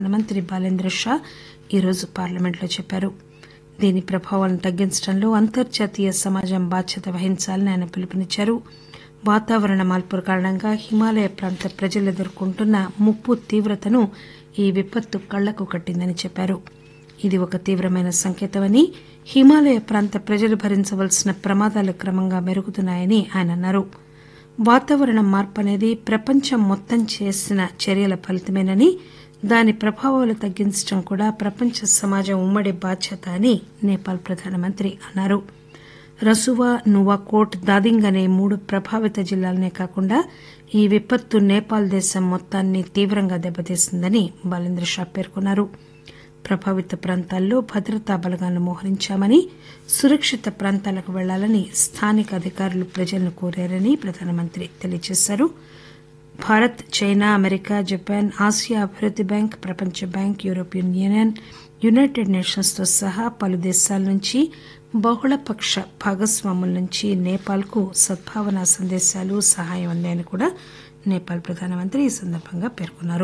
మంత్రి బాలేంద్ర షా ఈరోజు పార్లమెంట్లో చెప్పారు దీని ప్రభావాలను తగ్గించడంలో అంతర్జాతీయ సమాజం బాధ్యత వహించాలని ఆయన పిలుపునిచ్చారు వాతావరణ మార్పుల కారణంగా హిమాలయ ప్రాంత ప్రజలు ఎదుర్కొంటున్న ముప్పు తీవ్రతను ఈ విపత్తు కళ్లకు కట్టిందని చెప్పారు ఇది ఒక తీవ్రమైన సంకేతమని హిమాలయ ప్రాంత ప్రజలు భరించవలసిన ప్రమాదాలు క్రమంగా మెరుగుతున్నాయని ఆయన అన్నారు వాతావరణ మార్పు అనేది ప్రపంచం మొత్తం చేసిన చర్యల ఫలితమేనని దాని ప్రభావాలు తగ్గించడం కూడా ప్రపంచ సమాజం ఉమ్మడి బాధ్యత అని నేపాల్ ప్రధానమంత్రి అన్నారు రసువా నువాకోట్ దాదింగ్ అనే మూడు ప్రభావిత జిల్లాలనే కాకుండా ఈ విపత్తు నేపాల్ దేశం మొత్తాన్ని తీవ్రంగా దెబ్బతీసిందని బాలేంద్ర షా పేర్కొన్నారు ప్రభావిత ప్రాంతాల్లో భద్రతా బలగాలను మోహరించామని సురక్షిత ప్రాంతాలకు వెళ్లాలని స్థానిక అధికారులు ప్రజలను కోరారని ప్రధానమంత్రి తెలియజేశారు Bharat China America Japan Asia అభివృద్ది బ్యాంక్ ప్రపంచ bank European Union United Nations తో సహా పలు దేశాల నుంచి బహుళపక్ష భాగస్వాముల నుంచి నేపాల్ కు సద్భావనా సందేశాలు సహాయం అందాయని కూడా నేపాల్ ప్రధానమంత్రి ఈ సందర్భంగా పేర్కొన్నారు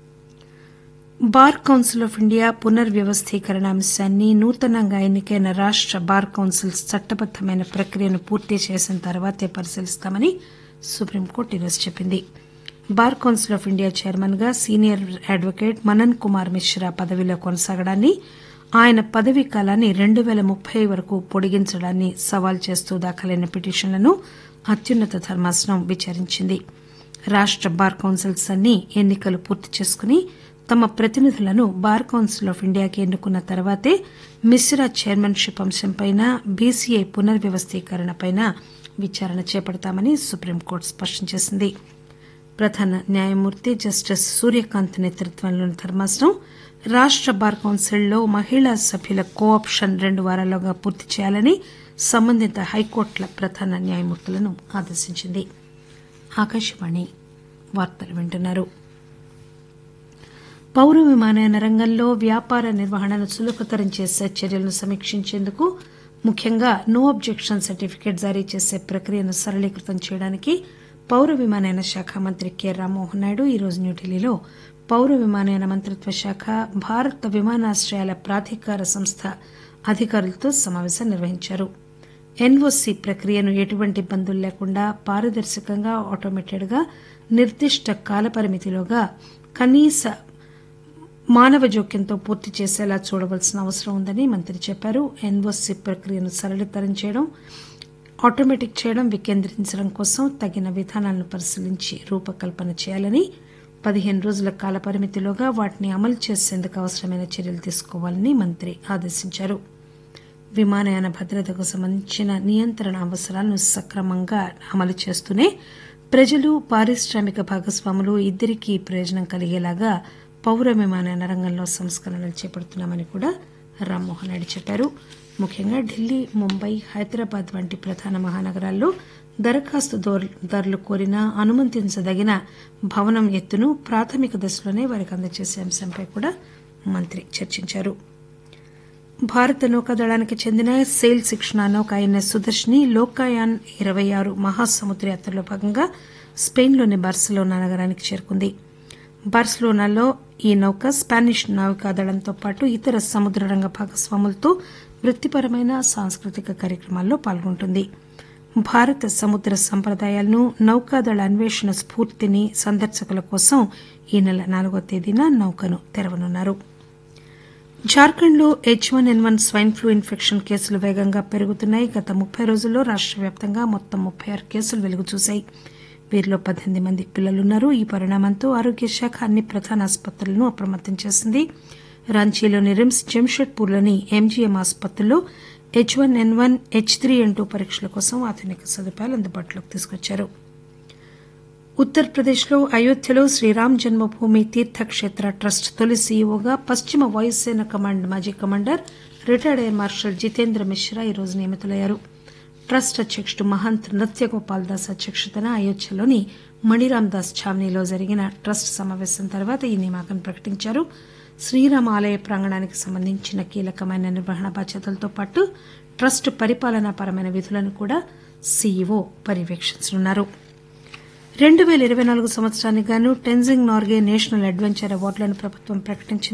బార్ కౌన్సిల్ ఆఫ్ ఇండియా పునర్వ్యవస్థీకరణ అంశాన్ని నూతనంగా ఎన్నికైన రాష్ట బార్ కౌన్సిల్ చట్టబద్దమైన ప్రక్రియను పూర్తి చేసిన తర్వాతే పరిశీలిస్తామని సుప్రీంకోర్టు ఈరోజు చెప్పింది bar council of India chairman గా సీనియర్ అడ్వకేట్ మనన్ కుమార్ మిశ్రా పదవిలో కొనసాగడాన్ని ఆయన పదవీ కాలాన్ని రెండు పేల ముప్పై వరకు పొడిగించడాన్ని సవాల్ చేస్తూ దాఖలైన పిటిషన్లను అత్యున్నత ధర్మాసనం విచారించింది రాష్ట బార్ కౌన్సిల్స్ అన్ని ఎన్నికలు పూర్తి చేసుకుని తమ ప్రతినిధులను బార్ కౌన్సిల్ ఆఫ్ ఇండియాకి ఎన్నుకున్న తర్వాతే మిశ్రా చైర్మన్షిప్ అంశంపై బీసీఐ పునర్వ్యవస్థీకరణపై విచారణ చేపడతామని సుప్రీంకోర్టు స్పష్టం చేసింది ప్రధాన న్యాయమూర్తి జస్టిస్ సూర్యకాంత్ నేతృత్వంలోని ధర్మాసనం రాష్ట బార్ కౌన్సిల్లో మహిళా సభ్యుల కో ఆప్షన్ రెండు వారాల్లోగా పూర్తి చేయాలని సంబంధిత హైకోర్టుల ప్రధాన న్యాయమూర్తులను ఆదేశించింది ఆకాశవాణి వార్తలు వింటున్నారు పౌర విమానయాన రంగంలో వ్యాపార నిర్వహణను సులభతరం చేసే చర్యలను సమీక్షించేందుకు ముఖ్యంగా నో అబ్జెక్షన్ సర్టిఫికేట్ జారీ చేసే ప్రక్రియను సరళీకృతం చేయడానికి పౌర విమానయాన శాఖ మంత్రి కె రామ్మోహన్ నాయుడు ఈరోజు న్యూఢిల్లీలో పౌర విమానయాన మంత్రిత్వ శాఖ భారత విమానాశ్రయాల ప్రాధికార సంస్థ అధికారులతో సమావేశం నిర్వహించారు ఎన్ఓసీ ప్రక్రియను ఎటువంటి ఇబ్బందులు లేకుండా పారదర్శకంగా ఆటోమేటెడ్ గా నిర్దిష్ట కాలపరిమితిలోగా కనీస మానవ జోక్యంతో పూర్తి చేసేలా చూడవలసిన అవసరం ఉందని మంత్రి చెప్పారు ఎన్ఓసీ ప్రక్రియను సరళతరం చేయడం ఆటోమేటిక్ చేయడం వికేంద్రీకరించడం కోసం తగిన విధానాలను పరిశీలించి రూపకల్పన చేయాలని పదిహేను రోజుల కాల పరిమితిలోగా వాటిని అమలు చేసేందుకు అవసరమైన చర్యలు తీసుకోవాలని మంత్రి ఆదేశించారు విమానయాన భద్రతకు సంబంధించిన నియంత్రణ అవసరాలను సక్రమంగా అమలు చేస్తూనే ప్రజలు పారిశ్రామిక భాగస్వాములు ఇద్దరికీ ప్రయోజనం కలిగేలాగా పౌర విమానయాన రంగంలో సంస్కరణలు చేపడుతున్నామని కూడా రామ్మోహన్ నాయుడు చెప్పారు ముఖ్యంగా ఢిల్లీ ముంబై హైదరాబాద్ వంటి ప్రధాన మహానగరాల్లో దరఖాస్తుదారులు కోరిన అనుమతించదగిన భవనం ఎత్తును ప్రాథమిక దశలోనే వారికి అందజేసే అంశంపై కూడా మంత్రి చర్చించారు భారత నౌకాదళానికి చెందిన సెయిల్ శిక్షణ నౌక ఐఎన్ఎస్ సుదర్శిని లోకాయాన్ ఇరవై ఆరు మహాసముద్ర యాత్రలో భాగంగా స్పెయిన్లోని బార్సిలోనా నగరానికి చేరుకుంది బార్సిలోనాలో ఈ నౌక స్పానిష్ నావికాదళంతో పాటు ఇతర సముద్ర రంగ భాగస్వాములతో వృత్తిపరమైన సాంస్కృతిక కార్యక్రమాల్లో పాల్గొంటుంది భారత సముద్ర సంప్రదాయాలను నౌకాదళ అన్వేషణ స్ఫూర్తిని సందర్శకుల కోసం ఈ నెల నాలుగో తేదీన నౌకను తెరవనున్నారు జార్ఖండ్లో H one N one swine flu infection కేసులు వేగంగా పెరుగుతున్నాయి గత ముప్పై రోజుల్లో రాష్ట వ్యాప్తంగా మొత్తం ముప్పై ఆరు కేసులు వెలుగు చూశాయి వీరిలో పద్దెనిమిది మంది పిల్లలున్నారు ఈ పరిణామంతో ఆరోగ్య శాఖ అన్ని ప్రధాన ఆసుపత్రులను అప్రమత్తం చేసింది రాంచీలోని రిమ్స్ జంషెడ్పూర్లోని ఎంజీఎం ఆసుపత్రుల్లో H one N one H three N two పరీక్షల కోసం ఆధునిక సదుపాయాలు అందుబాటులోకి తీసుకొచ్చారు ఉత్తరప్రదేశ్లో అయోధ్యలో శ్రీరామ్ జన్మభూమి తీర్థక్షేత్ర ట్రస్ట్ తొలి సీఈఓగా పశ్చిమ వాయుసేన కమాండ్ మాజీ commander retired air marshal Jitendra Mishra ఈరోజు నియమితులయ్యారు ట్రస్ట్ అధ్యకుడు మహంత్ నృత్యగోపాల్ దాస్ అధ్యక్షతన అయోధ్యలోని మణిరామ్ దాస్ ఛావనీలో జరిగిన ట్రస్ట్ సమావేశం తర్వాత ఈ నియామకం ప్రకటించారు శ్రీరామ ఆలయ ప్రాంగణానికి సంబంధించిన కీలకమైన నిర్వహణ బాధ్యతలతో పాటు ట్రస్ట్ పరిపాలనాపరమైన విధులను కూడా సీఈఓ పర్యవేక్షించనున్నారు రెండు పేల ఇరవై నాలుగు సంవత్సరానికి గాను టెన్జింగ్ నార్గే నేషనల్ అడ్వెంచర్ అవార్డులను ప్రభుత్వం ప్రకటించింది